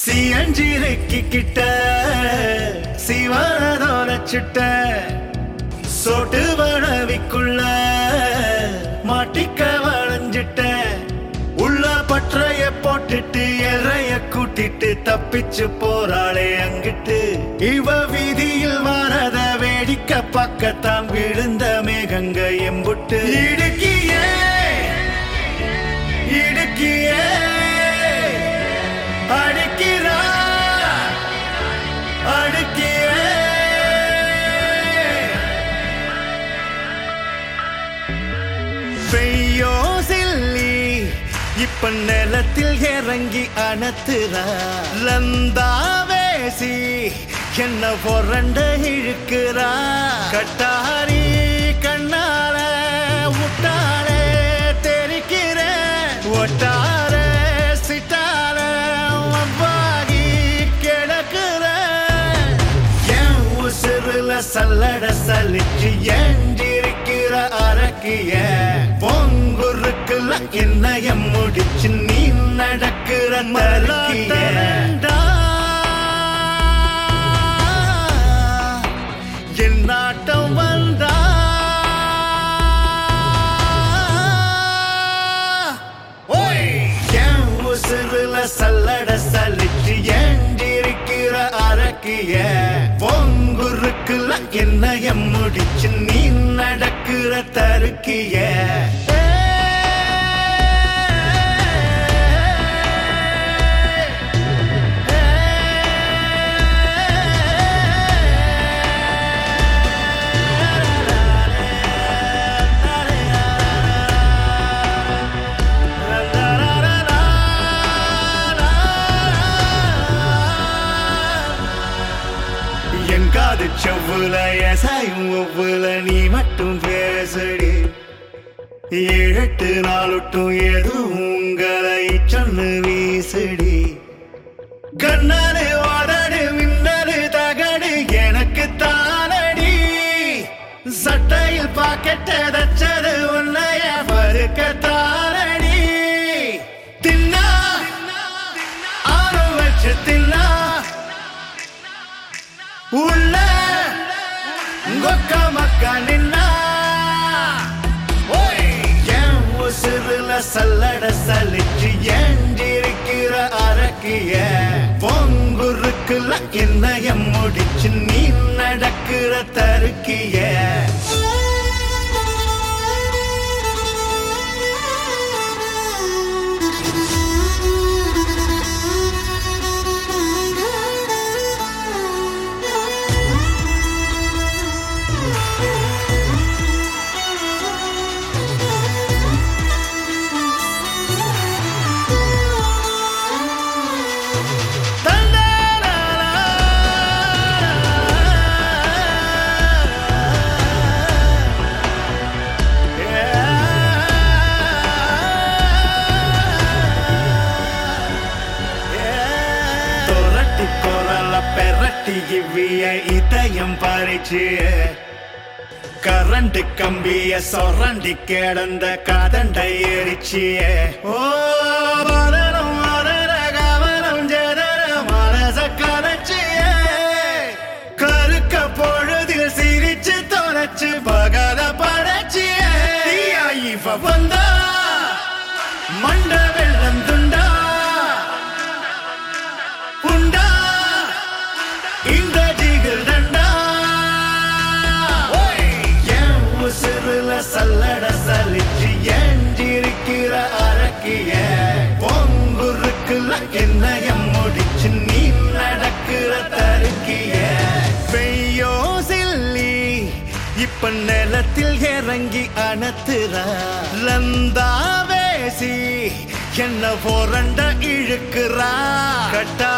சியஞ்சிரைக்கு கிட்ட சிவனதோர சிட்ட சொட்டு வளவிக்குள்ள மாட்டிக்க வளைஞ்சிட்ட உள்ள பற்றைய போட்டுட்டு எறைய கூட்டிட்டு தப்பிச்சு போறாளே அங்கிட்டு இவ வீதியில் வாரத வேடிக்கை பக்கத்தான் விழுந்த மேகங்க எம்புட்டு இடுக்கியே இடுக்கியே அடிக்கிறா அடிக்கியே பெய்யோ சில்லி இப்ப நிலத்தில் இறங்கி அணத்துறா லந்தாவேசி என்ன பொறண்ட இழுக்கிறா கட்டாரி கண்ணால முட்டாளே தெரிக்கிற ஒட்டார சிட்டால வவ்வாகி கிடக்குற என் உசுருல சல்லட சலிச்சு ஏஞ்சிருக்கிற அரக்கிய பொங்குருக்குல என்னைய முடிச்சு நீ நடக்கிற மலக்கிய என் நாட்டம் வந்தா ஓய் என் உசுருல சல்லட சலிச்சு ஏஞ்சிருக்கிற அரக்கிய பொங்குருக்குல என்னைய முடிச்சு நீ நடக்கிற தருக்கிய என் காது செவ்வுல எசாயும் ஒவ்வொல நீ மட்டும் பேசடி ஏழெட்டு நாளொட்டும் எதுவும் உங்களை சொன்னு வீசடி கண்ணாடு வாடாடு மின்னடு தகடு எனக்கு தானடி சட்டையில் பாக்கெட்ட தச்சது உன்னைய பருக்க தானடி தின்னா ஆறு வச்சு தின்னா உள்ள கொக்க மக்க நின்னா ஓய், என் உசுருல சல்லட சலிச்சு ஏஞ்சிருக்கிற அரக்கிய பொங்குருக்குல என்னைய முடிச்சு நீ நடக்கிற தருக்கிய தொரட்டி கொரல பெரட்டி இவ்விய இதயம் பறிச்சு கரண்ட் கம்பிய சொரண்டி கிடந்த கதண்டை எரிச்சிய ஓ வரணும் வரர கவனம் ஜெதர மனச கரைச்சிய கருக்க பொழுதில் சிரிச்சு தொலைச்சு பகல படைச்சிய தீயா இவ வந்தா மண்ட வெள்ளம் துண்டா உண்டா இந்த ஜிகில் தண்டா ஓய், என் உசுருல சல்லட சலிச்சு ஏஞ்சிருக்கிற அரக்கிய பொங்குருக்குல என்னைய முடிச்சு நீ நடக்கிற தருக்கிய பெய்யோ சில்லி இப்ப நிலத்தில் இறங்கி அணத்துறா லந்தாவேசி என்ன போரண்ட இழுக்கிறா கட்டா